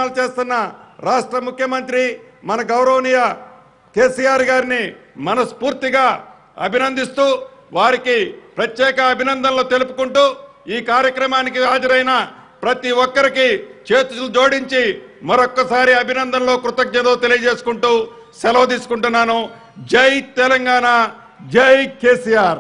కార్యక్రమాలు చేస్తున్న రాష్ట్ర ముఖ్యమంత్రి మన గౌరవనీయ కేసీఆర్ గారిని మనస్ఫూర్తిగా అభినందిస్తూ వారికి ప్రత్యేక అభినందనలు తెలుపుకుంటూ ఈ కార్యక్రమానికి హాజరైన ప్రతి ఒక్కరికి చేతులు జోడించి మరొక్కసారి అభినందనలు కృతజ్ఞతలు తెలియజేసుకుంటూ సెలవు తీసుకుంటున్నాను జై తెలంగాణ జై కేసీఆర్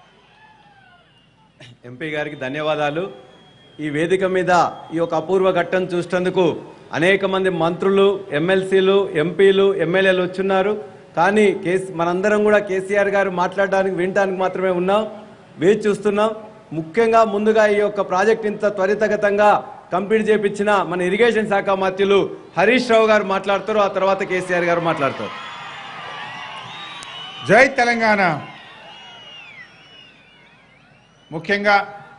ఎంపీ గారికి ధన్యవాదాలు ఈ వేదిక మీద ఈ యొక్క అపూర్వ ఘట్టం చూసినందుకు అనేక మంది మంత్రులు ఎమ్మెల్సీలు ఎంపీలు ఎమ్మెల్యేలు వచ్చున్నారు కానీ కేసీ మనందరం కూడా కేసీఆర్ గారు మాట్లాడడానికి వినడానికి మాత్రమే ఉన్నాం వేచి చూస్తున్నాం ముఖ్యంగా ముందుగా ఈ యొక్క ప్రాజెక్ట్ ఇంత త్వరితగతంగా కంప్లీట్ చేపించిన మన ఇరిగేషన్ శాఖ మంత్రులు హరీష్ రావు గారు మాట్లాడతారు ఆ తర్వాత కేసీఆర్ గారు మాట్లాడతారు జై తెలంగాణ ముఖ్యంగా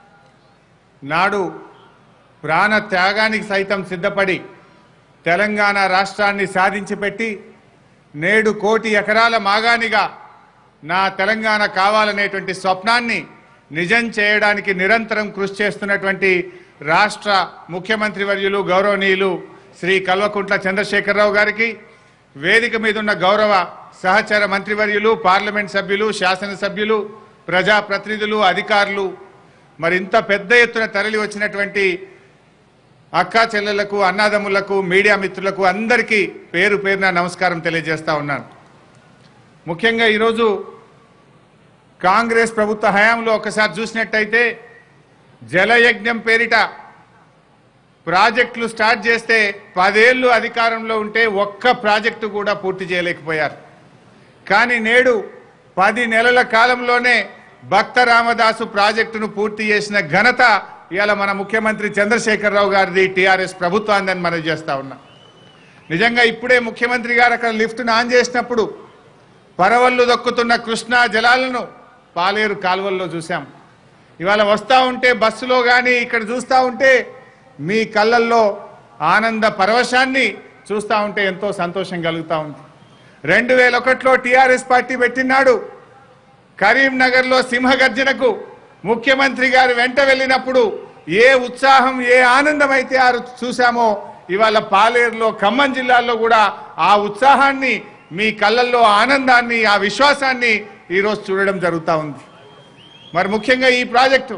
నాడు ప్రాణ త్యాగానికి సైతం సిద్ధపడి తెలంగాణ రాష్ట్రాన్ని సాధించి పెట్టి నేడు కోటి ఎకరాల మాగానిగా నా తెలంగాణ కావాలనేటువంటి స్వప్నాన్ని నిజం చేయడానికి నిరంతరం కృషి చేస్తున్నటువంటి రాష్ట్ర ముఖ్యమంత్రి వర్యులు గౌరవనీయులు శ్రీ కల్వకుంట్ల చంద్రశేఖరరావు గారికి వేదిక మీద ఉన్న గౌరవ సహచర మంత్రివర్యులు పార్లమెంట్ సభ్యులు శాసనసభ్యులు ప్రజాప్రతినిధులు అధికారులు మరి ఇంత పెద్ద ఎత్తున తరలి వచ్చినటువంటి అక్కా చెల్లెళ్లకు అన్నాదమ్ములకు మీడియా మిత్రులకు అందరికీ పేరు పేరున నమస్కారం తెలియజేస్తా ఉన్నాను ముఖ్యంగా ఈరోజు కాంగ్రెస్ ప్రభుత్వ హయాంలో ఒకసారి చూసినట్టయితే జలయజ్ఞం పేరిట ప్రాజెక్టులు స్టార్ట్ చేస్తే పదేళ్ళు అధికారంలో ఉంటే ఒక్క ప్రాజెక్టు కూడా పూర్తి చేయలేకపోయారు కానీ నేడు పది నెలల కాలంలోనే భక్త రామదాసు ప్రాజెక్టును పూర్తి చేసిన ఘనత ఇవాళ మన ముఖ్యమంత్రి చంద్రశేఖరరావు గారిది టీఆర్ఎస్ ప్రభుత్వాన్ని మనం చేస్తా ఉన్నాం నిజంగా ఇప్పుడే ముఖ్యమంత్రి గారు అక్కడ లిఫ్ట్ను ఆన్ చేసినప్పుడు పరవళ్ళు దొక్కుతున్న కృష్ణా జలాలను పాలేరు కాలువల్లో చూశాం ఇవాళ వస్తూ ఉంటే బస్సులో కానీ ఇక్కడ చూస్తూ ఉంటే మీ కళ్ళల్లో ఆనంద పరవశాన్ని చూస్తూ ఉంటే ఎంతో సంతోషం కలుగుతూ ఉంది రెండు వేల ఒకటిలో టీఆర్ఎస్ పార్టీ పెట్టినాడు కరీంనగర్లో సింహగర్జనకు ముఖ్యమంత్రి గారు వెంట వెళ్ళినప్పుడు ఏ ఉత్సాహం ఏ ఆనందం అయితే ఆ రోజు చూశామో ఇవాళ పాలేరులో ఖమ్మం జిల్లాలో కూడా ఆ ఉత్సాహాన్ని మీ కళ్ళల్లో ఆనందాన్ని ఆ విశ్వాసాన్ని ఈరోజు చూడడం జరుగుతూ ఉంది మరి ముఖ్యంగా ఈ ప్రాజెక్టు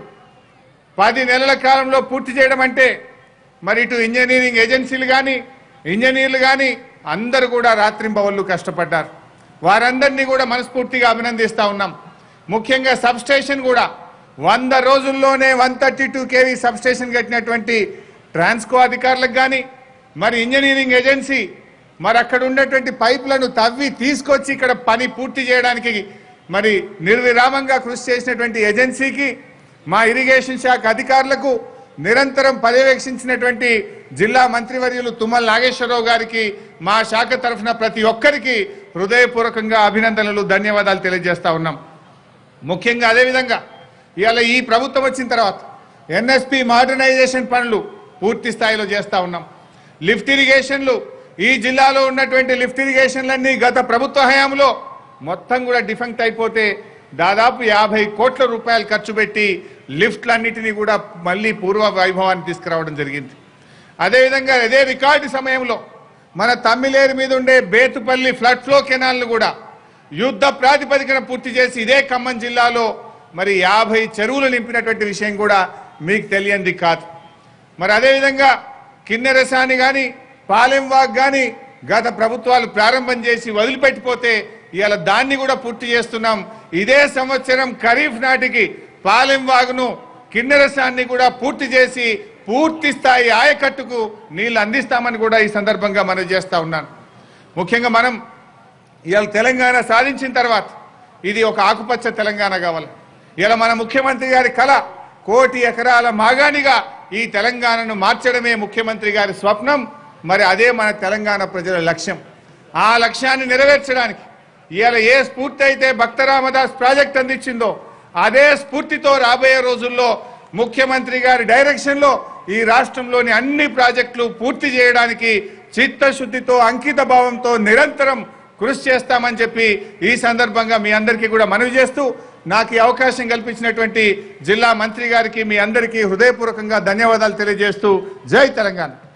పది నెలల కాలంలో పూర్తి చేయడం అంటే మరి ఇటు ఇంజనీరింగ్ ఏజెన్సీలు కానీ ఇంజనీర్లు కానీ అందరూ కూడా రాత్రింబవళ్ళు కష్టపడ్డారు వారందరినీ కూడా మనస్ఫూర్తిగా అభినందిస్తా ఉన్నాం ముఖ్యంగా సబ్ స్టేషన్ కూడా వంద రోజుల్లోనే one thirty two KV sub station కట్టినటువంటి ట్రాన్స్కో అధికారులకు కానీ మరి ఇంజనీరింగ్ ఏజెన్సీ మరి అక్కడ ఉన్నటువంటి పైపులను తవ్వి తీసుకొచ్చి ఇక్కడ పని పూర్తి చేయడానికి మరి నిర్విరామంగా కృషి చేసినటువంటి ఏజెన్సీకి మా ఇరిగేషన్ శాఖ అధికారులకు నిరంతరం పర్యవేక్షించినటువంటి జిల్లా మంత్రివర్యులు తుమ్మల నాగేశ్వరరావు గారికి మా శాఖ తరఫున ప్రతి ఒక్కరికి హృదయపూర్వకంగా అభినందనలు ధన్యవాదాలు తెలియజేస్తా ఉన్నాం ముఖ్యంగా అదేవిధంగా ఇవాళ ఈ ప్రభుత్వం వచ్చిన తర్వాత ఎన్ఎస్పి మోడర్నైజేషన్ పనులు పూర్తి స్థాయిలో చేస్తా ఉన్నాం లిఫ్ట్ ఇరిగేషన్లు ఈ జిల్లాలో ఉన్నటువంటి లిఫ్ట్ ఇరిగేషన్లన్నీ గత ప్రభుత్వ హయాంలో మొత్తం కూడా డిఫెక్ట్ అయిపోతే దాదాపు యాభై కోట్ల రూపాయలు ఖర్చు పెట్టి లిఫ్ట్లన్నిటినీ కూడా మళ్ళీ పూర్వ వైభవాన్ని తీసుకురావడం జరిగింది అదేవిధంగా అదే రికార్డు సమయంలో మన తమ్మిలేరు మీద ఉండే బేతుపల్లి ఫ్లడ్ ఫ్లో కెనాల్ను కూడా యుద్ధ ప్రాతిపదికన పూర్తి చేసి ఇదే ఖమ్మం జిల్లాలో మరి యాభై చెరువులు నింపినటువంటి విషయం కూడా మీకు తెలియంది కాదు మరి అదేవిధంగా కిన్నెరసాని కానీ పాలెంవాగ్ కానీ గత ప్రభుత్వాలు ప్రారంభం చేసి వదిలిపెట్టిపోతే ఇవాళ దాన్ని కూడా పూర్తి చేస్తున్నాం ఇదే సంవత్సరం ఖరీఫ్ నాటికి పాలెంవాగును కిన్నెరసాన్ని కూడా పూర్తి చేసి పూర్తి స్థాయి ఆయకట్టుకు నీళ్లు అందిస్తామని కూడా ఈ సందర్భంగా మనం చేస్తా ఉన్నాను ముఖ్యంగా మనం ఇవాళ తెలంగాణ సాధించిన తర్వాత ఇది ఒక ఆకుపచ్చ తెలంగాణ కావాలి ఇలా మన ముఖ్యమంత్రి గారి కళ కోటి ఎకరాల మాగానిగా ఈ తెలంగాణను మార్చడమే ముఖ్యమంత్రి గారి స్వప్నం మరి అదే మన తెలంగాణ ప్రజల లక్ష్యం ఆ లక్ష్యాన్ని నెరవేర్చడానికి ఇవాళ ఏ స్ఫూర్తి అయితే భక్తరామదాస్ ప్రాజెక్ట్ అందించిందో అదే స్ఫూర్తితో రాబోయే రోజుల్లో ముఖ్యమంత్రి గారి డైరెక్షన్లో ఈ రాష్ట్రంలోని అన్ని ప్రాజెక్టులు పూర్తి చేయడానికి చిత్తశుద్ధితో అంకిత భావంతో నిరంతరం కృషి చేస్తామని చెప్పి ఈ సందర్భంగా మీ అందరికీ కూడా మనవి చేస్తూ నాకు ఈ అవకాశం కల్పించినటువంటి జిల్లా మంత్రి గారికి మీ అందరికీ హృదయపూర్వకంగా ధన్యవాదాలు తెలియజేస్తూ జై తెలంగాణ